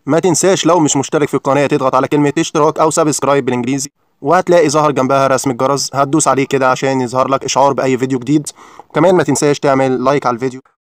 ما تنساش لو مش مشترك في القناة تضغط على كلمة اشتراك أو سبسكرايب بالإنجليزي وهتلاقي ظهر جنبها رسم الجرس هتدوس عليه كده عشان يظهر لك إشعار بأي فيديو جديد كمان ما تنساش تعمل لايك على الفيديو